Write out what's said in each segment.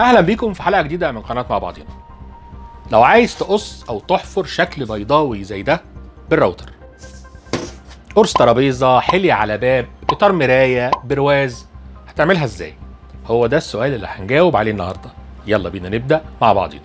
اهلا بيكم في حلقه جديده من قناه مع بعضينا لو عايز تقص او تحفر شكل بيضاوي زي ده بالراوتر قرص ترابيزه حلي على باب اطار مرايه برواز هتعملها ازاي هو ده السؤال اللي هنجاوب عليه النهارده يلا بينا نبدا مع بعضينا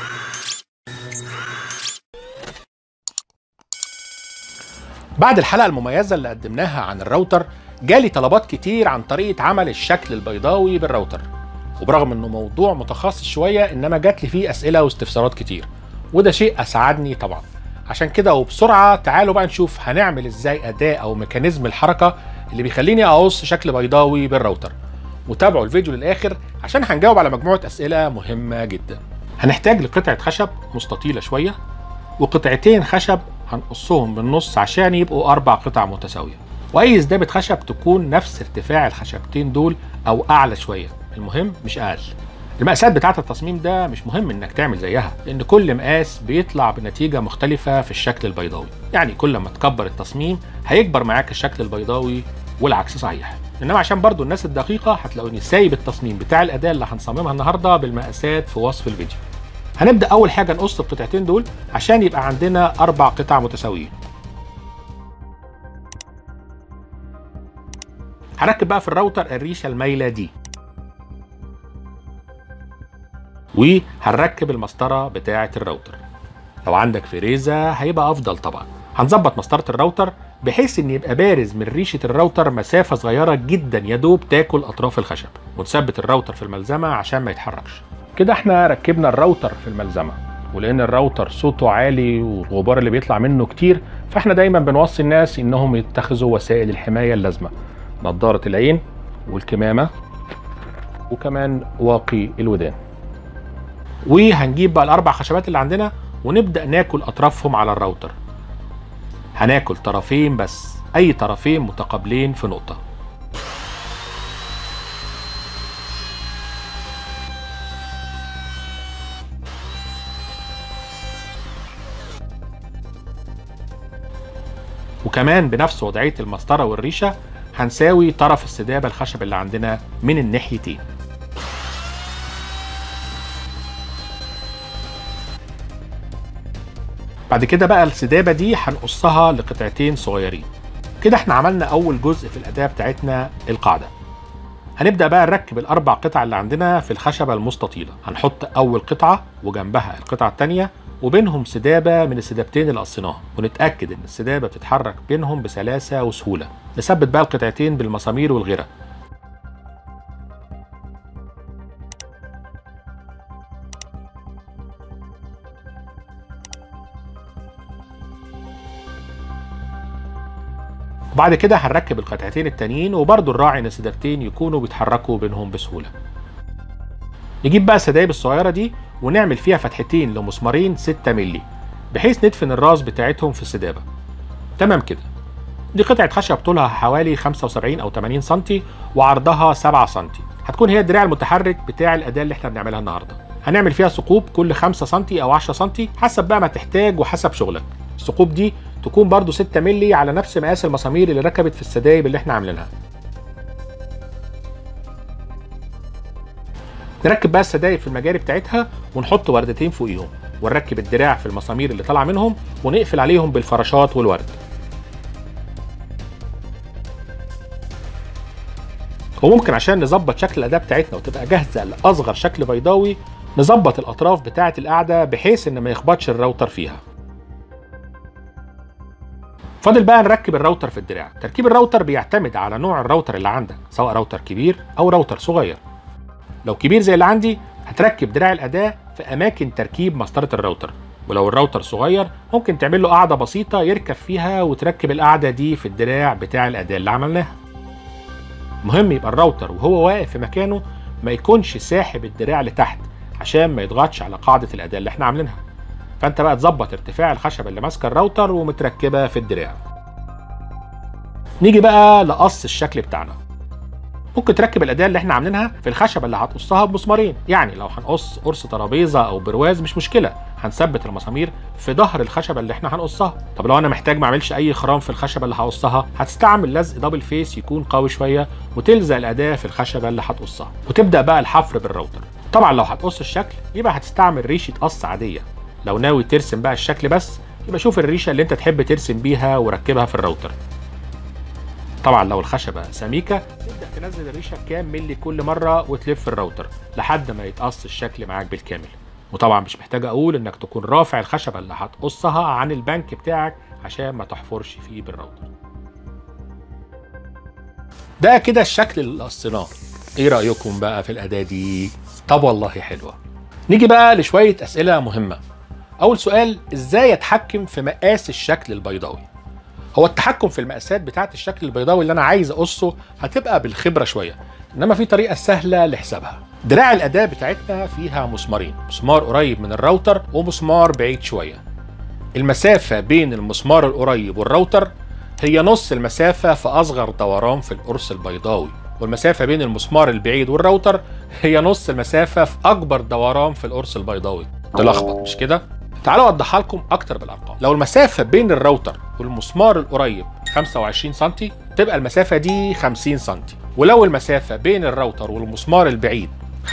بعد الحلقه المميزه اللي قدمناها عن الراوتر جالي طلبات كتير عن طريقه عمل الشكل البيضاوي بالراوتر وبرغم انه موضوع متخصص شويه انما جات لي فيه اسئله واستفسارات كتير وده شيء اسعدني طبعا عشان كده وبسرعه تعالوا بقى نشوف هنعمل ازاي اداه او ميكانيزم الحركه اللي بيخليني اقص شكل بيضاوي بالراوتر وتابعوا الفيديو للاخر عشان هنجاوب على مجموعه اسئله مهمه جدا هنحتاج لقطعه خشب مستطيله شويه وقطعتين خشب هنقصهم بالنص عشان يبقوا اربع قطع متساويه واي سدابه خشب تكون نفس ارتفاع الخشبتين دول او اعلى شويه المهم مش اقل المقاسات بتاعه التصميم ده مش مهم انك تعمل زيها لان كل مقاس بيطلع بنتيجه مختلفه في الشكل البيضاوي يعني كل ما تكبر التصميم هيكبر معاك الشكل البيضاوي والعكس صحيح انما عشان برضو الناس الدقيقه هتلاقوني سايب التصميم بتاع الاداه اللي هنصممها النهارده بالمقاسات في وصف الفيديو هنبدا اول حاجه نقص القطعتين دول عشان يبقى عندنا اربع قطع متساويين هركب بقى في الراوتر الريشه المايله دي وهنركب المسطره بتاعه الراوتر لو عندك فريزه هيبقى افضل طبعا هنظبط مسطره الراوتر بحيث ان يبقى بارز من ريشه الراوتر مسافه صغيره جدا يا دوب تاكل اطراف الخشب ونثبت الراوتر في الملزمه عشان ما يتحركش كده احنا ركبنا الراوتر في الملزمه ولان الراوتر صوته عالي والغبار اللي بيطلع منه كتير فاحنا دايما بنوصي الناس انهم يتخذوا وسائل الحمايه اللازمه نظاره العين والكمامه وكمان واقي الودان وهنجيب بقى الاربع خشبات اللي عندنا ونبدا ناكل اطرافهم على الراوتر هناكل طرفين بس اي طرفين متقابلين في نقطه وكمان بنفس وضعيه المسطره والريشه هنساوي طرف السدابه الخشب اللي عندنا من الناحيتين بعد كده بقى السدابه دي هنقصها لقطعتين صغيرين كده احنا عملنا اول جزء في الاداه بتاعتنا القاعده هنبدا بقى نركب الاربع قطع اللي عندنا في الخشبه المستطيله هنحط اول قطعه وجنبها القطعه الثانيه وبينهم سدابه من السدابتين اللي قصيناهم ونتاكد ان السدابه بتتحرك بينهم بسلاسه وسهوله نثبت بقى القطعتين بالمسامير والغيره وبعد كده هنركب القطعتين التانيين وبرضه نراعي ان السدابتين يكونوا بيتحركوا بينهم بسهوله نجيب بقى السدايب الصغيره دي ونعمل فيها فتحتين لمسمارين 6 مللي بحيث ندفن الراس بتاعتهم في السدابه تمام كده دي قطعه خشب طولها حوالي 75 او 80 سم وعرضها 7 سم هتكون هي الدراع المتحرك بتاع الاداه اللي احنا بنعملها النهارده هنعمل فيها ثقوب كل 5 سم او 10 سم حسب بقى ما تحتاج وحسب شغلك الثقوب دي تكون برضو 6 مللي على نفس مقاس المسامير اللي ركبت في السدايب اللي احنا عاملينها نركب بقى السدايب في المجاري بتاعتها ونحط وردتين فوقيهم ونركب الدراع في المسامير اللي طالعه منهم ونقفل عليهم بالفراشات والورد وممكن عشان نظبط شكل الاداه بتاعتنا وتبقى جاهزه لاصغر شكل بيضاوي نظبط الاطراف بتاعه القاعده بحيث ان ما يخبطش الراوتر فيها فاضل بقى نركب الراوتر في الدراع تركيب الراوتر بيعتمد على نوع الراوتر اللي عندك سواء راوتر كبير او راوتر صغير لو كبير زي اللي عندي هتركب دراع الاداه في اماكن تركيب مسطره الراوتر ولو الراوتر صغير ممكن تعمل له قاعده بسيطه يركب فيها وتركب القاعده دي في الدراع بتاع الاداه اللي عملناها مهم يبقى الراوتر وهو واقف في مكانه ما يكونش ساحب الدراع لتحت عشان ما يضغطش على قاعده الاداه اللي احنا عاملينها فانت بقى تظبط ارتفاع الخشبه اللي ماسكه الراوتر ومتركبه في الدراع نيجي بقى لقص الشكل بتاعنا ممكن تركب الاداه اللي احنا عاملينها في الخشبه اللي هتقصها بمسمارين يعني لو هنقص قرص ترابيزه او برواز مش مشكله هنثبت المسامير في ظهر الخشبه اللي احنا هنقصها طب لو انا محتاج ما اعملش اي خرام في الخشبه اللي هقصها هتستعمل لزق دبل فيس يكون قوي شويه وتلزق الاداه في الخشبه اللي هتقصها وتبدا بقى الحفر بالراوتر طبعا لو هتقص الشكل يبقى هتستعمل ريشه قص عاديه لو ناوي ترسم بقى الشكل بس يبقى شوف الريشه اللي انت تحب ترسم بيها وركبها في الراوتر طبعا لو الخشبه سميكه تبدا تنزل الريشه كام ملي كل مره وتلف الراوتر لحد ما يتقص الشكل معاك بالكامل وطبعا مش محتاج اقول انك تكون رافع الخشبه اللي هتقصها عن البنك بتاعك عشان ما تحفرش فيه بالراوتر ده كده الشكل اللي قصيناه ايه رايكم بقى في الاداه دي طب والله حلوه نيجي بقى لشويه اسئله مهمه اول سؤال ازاي اتحكم في مقاس الشكل البيضاوي هو التحكم في المقاسات بتاعه الشكل البيضاوي اللي انا عايز اقصه هتبقى بالخبره شويه انما في طريقه سهله لحسابها دراع الاداه بتاعتنا فيها مسمارين مسمار قريب من الراوتر ومسمار بعيد شويه المسافه بين المسمار القريب والراوتر هي نص المسافه في اصغر دوران في القرص البيضاوي والمسافه بين المسمار البعيد والراوتر هي نص المسافه في اكبر دوران في القرص البيضاوي تلخبط مش كده تعالوا اوضحها لكم اكتر بالارقام لو المسافه بين الراوتر والمسمار القريب 25 سم تبقى المسافه دي 50 سم ولو المسافه بين الراوتر والمسمار البعيد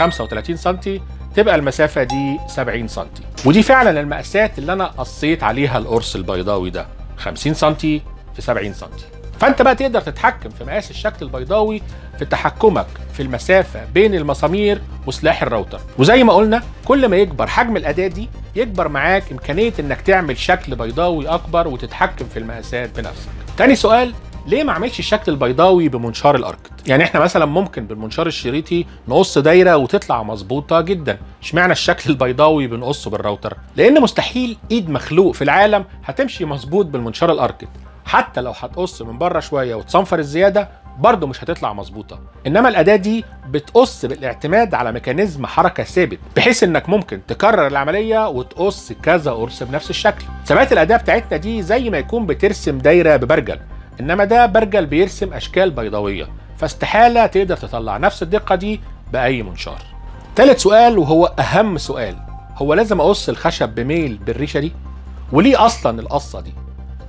35 سم تبقى المسافه دي 70 سم ودي فعلا المقاسات اللي انا قصيت عليها القرص البيضاوي ده 50 سم في 70 سم فانت بقى تقدر تتحكم في مقاس الشكل البيضاوي في تحكمك في المسافه بين المسامير وسلاح الراوتر وزي ما قلنا كل ما يكبر حجم الاداه دي يكبر معاك امكانيه انك تعمل شكل بيضاوي اكبر وتتحكم في المقاسات بنفسك تاني سؤال ليه ما اعملش الشكل البيضاوي بمنشار الاركت يعني احنا مثلا ممكن بالمنشار الشريطي نقص دايره وتطلع مظبوطه جدا اشمعنى الشكل البيضاوي بنقصه بالراوتر لان مستحيل ايد مخلوق في العالم هتمشي مظبوط بالمنشار الاركت حتى لو هتقص من بره شويه وتصنفر الزياده برضه مش هتطلع مظبوطه انما الاداه دي بتقص بالاعتماد على ميكانيزم حركه ثابت بحيث انك ممكن تكرر العمليه وتقص كذا قرص بنفس الشكل ثبات الاداه بتاعتنا دي زي ما يكون بترسم دايره ببرجل انما ده برجل بيرسم اشكال بيضاويه فاستحاله تقدر تطلع نفس الدقه دي باي منشار ثالث سؤال وهو اهم سؤال هو لازم اقص الخشب بميل بالريشه دي وليه اصلا القصه دي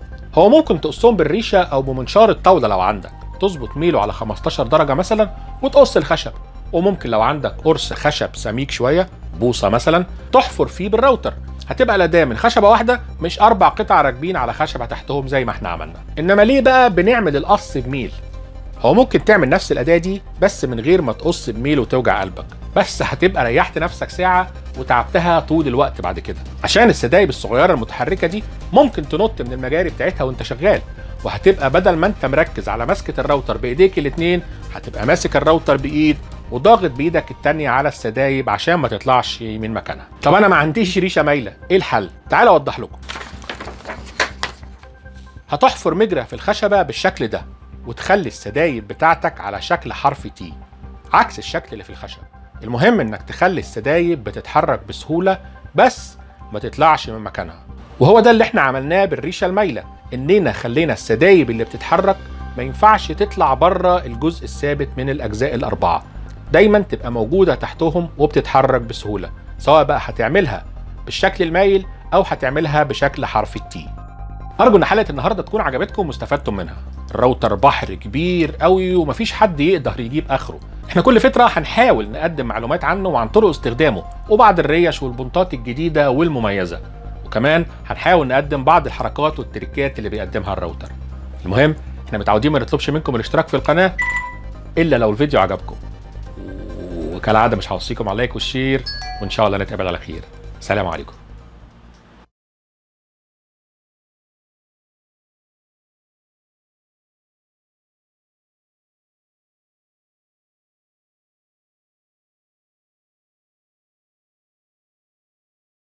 هو ممكن تقصهم بالريشه او بمنشار الطاوله لو عندك تظبط ميله على 15 درجه مثلا وتقص الخشب وممكن لو عندك قرص خشب سميك شويه بوصه مثلا تحفر فيه بالراوتر هتبقى الاداه من خشبه واحده مش اربع قطع راكبين على خشبه تحتهم زي ما احنا عملنا انما ليه بقى بنعمل القص بميل هو ممكن تعمل نفس الاداه دي بس من غير ما تقص بميل وتوجع قلبك بس هتبقى ريحت نفسك ساعه وتعبتها طول الوقت بعد كده عشان السدايب الصغيره المتحركه دي ممكن تنط من المجاري بتاعتها وانت شغال وهتبقى بدل ما انت مركز على مسكه الراوتر بايديك الاتنين هتبقى ماسك الراوتر بايد وضاغط بايدك التانية على السدايب عشان ما تطلعش من مكانها طب انا ما عنديش ريشه مايله ايه الحل تعال اوضح لكم هتحفر مجرى في الخشبه بالشكل ده وتخلي السدايب بتاعتك على شكل حرف تي عكس الشكل اللي في الخشب المهم انك تخلي السدايب بتتحرك بسهوله بس ما تطلعش من مكانها وهو ده اللي احنا عملناه بالريشه المايله اننا خلينا السدايب اللي بتتحرك ما ينفعش تطلع بره الجزء الثابت من الاجزاء الاربعه دايما تبقى موجوده تحتهم وبتتحرك بسهوله سواء بقى هتعملها بالشكل المايل او هتعملها بشكل حرف التي ارجو ان حلقه النهارده تكون عجبتكم واستفدتم منها الراوتر بحر كبير قوي ومفيش حد يقدر يجيب اخره احنا كل فتره هنحاول نقدم معلومات عنه وعن طرق استخدامه وبعض الريش والبنطات الجديده والمميزه وكمان هنحاول نقدم بعض الحركات والتريكات اللي بيقدمها الراوتر المهم احنا متعودين ما نطلبش منكم الاشتراك في القناه الا لو الفيديو عجبكم وكالعاده مش هوصيكم على اللايك والشير وان شاء الله نتقابل على خير سلام عليكم